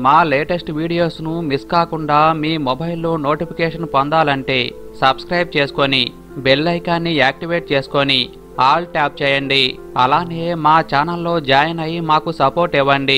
మా latest వీడియోస్ను miss కాకుండా మీ మొబైల్లో నోటిఫికేషన్ పొందాలంటే సబ్స్క్రైబ్ చేసుకొని బెల్ ఐకాన్ని యాక్టివేట్ చేసుకొని ఆల్ ట్యాప్ చేయండి అలానే మా ఛానల్లో జాయిన్ అయ్యి మాకు సపోర్ట్ ఇవ్వండి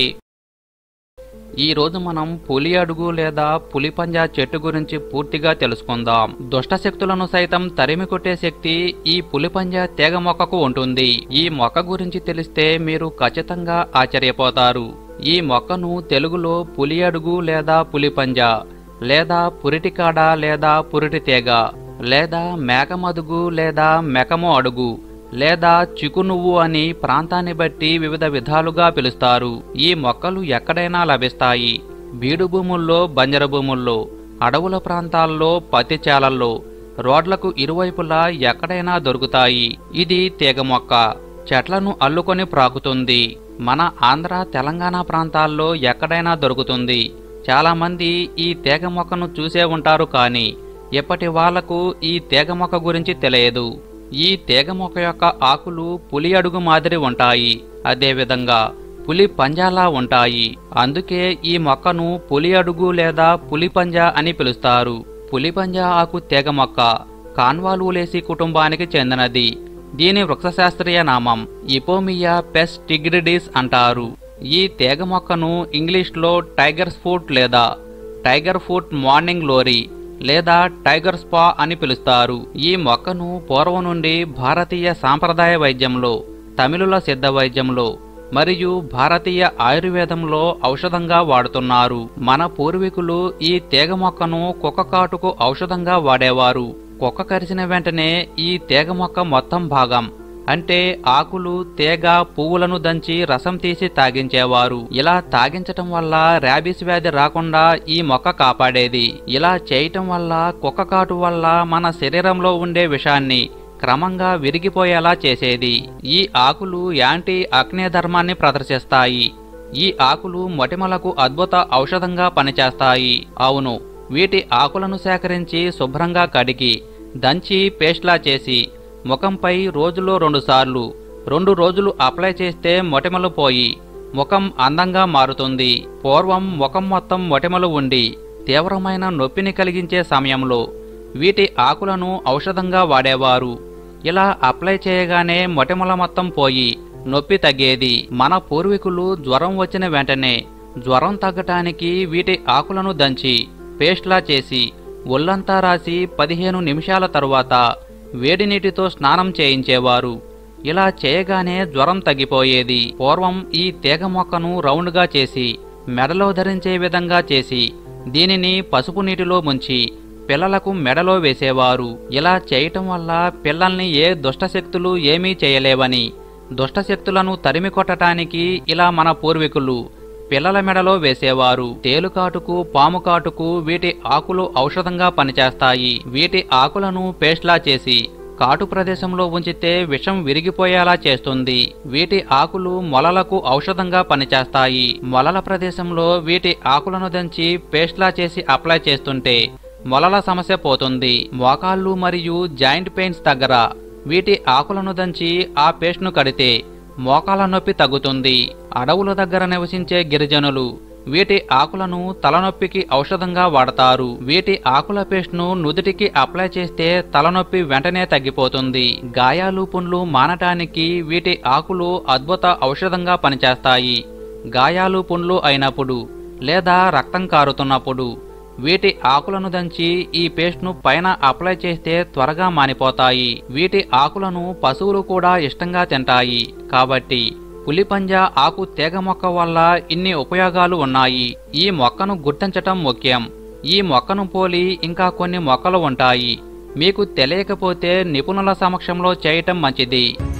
ఈ రోజు మనం పులి అడుగు లేదా పులి పంజా చెట్టు గురించి పూర్తిగా తెలుసుకుందాం దుష్ట శక్తులను సైతం తరిమి కొట్టే శక్తి ఈ పులి పంజా తీగ మొక్కకు ఉంటుంది ఈ మొక్క గురించి తెలిస్తే మీరు ఖచ్చితంగా ఆశ్చర్యపోతారు ఈ మొక్కను తెలుగులో పులి అడుగు లేదా పులి పంజా లేదా పురిటికాడ లేదా పురిటి తీగ లేదా మేకమదుగు లేదా మెకము అడుగు లేదా చికునువ్వు అని ప్రాంతాన్ని బట్టి వివిధ విధాలుగా పిలుస్తారు ఈ మొక్కలు ఎక్కడైనా లభిస్తాయి బీడు భూముల్లో బంజర భూముల్లో అడవుల ప్రాంతాల్లో పత్తి చేలల్లో రోడ్లకు ఇరువైపులా ఎక్కడైనా దొరుకుతాయి ఇది తీగ మొక్క చెట్లను అల్లుకొని ప్రాకుతుంది మన ఆంధ్ర తెలంగాణ ప్రాంతాల్లో ఎక్కడైనా దొరుకుతుంది చాలా మంది ఈ తీగ మొక్కను చూసే ఉంటారు కానీ ఇప్పటి వాళ్లకు ఈ తీగ మొక్క గురించి తెలియదు ఈ తీగ మొక్క యొక్క ఆకులు పులి అడుగు మాదిరి ఉంటాయి అదేవిధంగా పులి పంజాలా ఉంటాయి అందుకే ఈ మొక్కను పులి అడుగు లేదా పులి పంజా అని పిలుస్తారు పులి పంజా ఆకు తీగ మొక్క కాన్వాలూలేసి కుటుంబానికి చెందినది దీని వృక్షశాస్త్రీయ నామం ఇపోమియా పెస్ టిగ్రిడిస్ అంటారు ఈ తీగ మొక్కను ఇంగ్లీష్లో టైగర్స్ ఫుట్ లేదా టైగర్ ఫుట్ మార్నింగ్ లోరీ లేదా టైగర్ స్పా అని పిలుస్తారు ఈ మొక్కను పూర్వం నుండి భారతీయ సాంప్రదాయ వైద్యంలో తమిళుల సిద్ధ వైద్యంలో మరియు భారతీయ ఆయుర్వేదంలో ఔషధంగా వాడుతున్నారు మన పూర్వీకులు ఈ తీగ మొక్కను కుక్క కాటుకు ఔషధంగా వాడేవారు కుక్క కరిచిన వెంటనే ఈ తీగ మొక్క మొత్తం భాగం అంటే ఆకులు తీగ పువ్వులను దంచి రసం తీసి తాగించేవారు ఇలా తాగించటం వల్ల ర్యాబిస్ వ్యాధి రాకుండా ఈ మొక్క కాపాడేది ఇలా చేయటం వల్ల కుక్క కాటు వల్ల మన శరీరంలో ఉండే విషాన్ని క్రమంగా విరిగిపోయేలా చేసేది ఈ ఆకులు యాంటీ అగ్నేయ ధర్మాన్ని ప్రదర్శిస్తాయి ఈ ఆకులు మొటిమలకు అద్భుత ఔషధంగా పనిచేస్తాయి అవును వీటి ఆకులను సేకరించి శుభ్రంగా కడిగి దంచి పేస్ట్లా చేసి ముఖంపై రోజులో రెండుసార్లు రెండు రోజులు అప్లై చేస్తే మొటిమలు పోయి ముఖం అందంగా మారుతుంది పూర్వం ముఖం మొత్తం మొటిమలు ఉండి తీవ్రమైన నొప్పిని కలిగించే సమయంలో వీటి ఆకులను ఔషధంగా వాడేవారు ఇలా అప్లై చేయగానే మొటిమల మొత్తం పోయి నొప్పి తగ్గేది మన పూర్వీకులు జ్వరం వచ్చిన వెంటనే జ్వరం తగ్గటానికి వీటి ఆకులను దంచి పేస్ట్లా చేసి ఒళ్ళంతా రాసి పదిహేను నిమిషాల తరువాత వేడి నీటితో స్నానం చేయించేవారు ఇలా చేయగానే జ్వరం తగ్గిపోయేది పూర్వం ఈ తీగ మొక్కను రౌండ్గా చేసి మెడలో ధరించే విధంగా చేసి దీనిని పసుపు నీటిలో ముంచి పిల్లలకు మెడలో వేసేవారు ఇలా చేయటం వల్ల పిల్లల్ని ఏ దుష్టశక్తులు ఏమీ చేయలేవని దుష్టశక్తులను తరిమి కొట్టడానికి ఇలా మన పూర్వీకులు పిల్లల మెడలో వేసేవారు తేలుకాటుకు పాము కాటుకు వీటి ఆకులు ఔషధంగా పనిచేస్తాయి వీటి ఆకులను పేస్ట్లా చేసి కాటు ప్రదేశంలో ఉంచితే విషం విరిగిపోయేలా చేస్తుంది వీటి ఆకులు మొలలకు ఔషధంగా పనిచేస్తాయి మొలల ప్రదేశంలో వీటి ఆకులను దంచి పేస్ట్లా చేసి అప్లై చేస్తుంటే మొలల సమస్య పోతుంది మోకాళ్ళు మరియు జాయింట్ పెయిన్స్ దగ్గర వీటి ఆకులను దంచి ఆ పేస్ట్ను కడితే మోకాల నొప్పి తగ్గుతుంది అడవుల దగ్గర నివసించే గిరిజనులు వీటి ఆకులను తలనొప్పికి ఔషధంగా వాడతారు వీటి ఆకుల పేస్ట్ను నుదుటికి అప్లై చేస్తే తలనొప్పి వెంటనే తగ్గిపోతుంది గాయాలు పుండ్లు మానటానికి వీటి ఆకులు అద్భుత ఔషధంగా పనిచేస్తాయి గాయాలు పుండ్లు అయినప్పుడు లేదా రక్తం కారుతున్నప్పుడు వీటి ఆకులను దంచి ఈ పేస్ట్ను పైన అప్లై చేస్తే త్వరగా మానిపోతాయి వీటి ఆకులను పశువులు కూడా ఇష్టంగా తింటాయి కాబట్టి పులిపంజా ఆకు తీగ మొక్క వల్ల ఇన్ని ఉపయోగాలు ఉన్నాయి ఈ మొక్కను గుర్తించటం ముఖ్యం ఈ మొక్కను పోలి ఇంకా కొన్ని మొక్కలు ఉంటాయి మీకు తెలియకపోతే నిపుణుల సమక్షంలో చేయటం మంచిది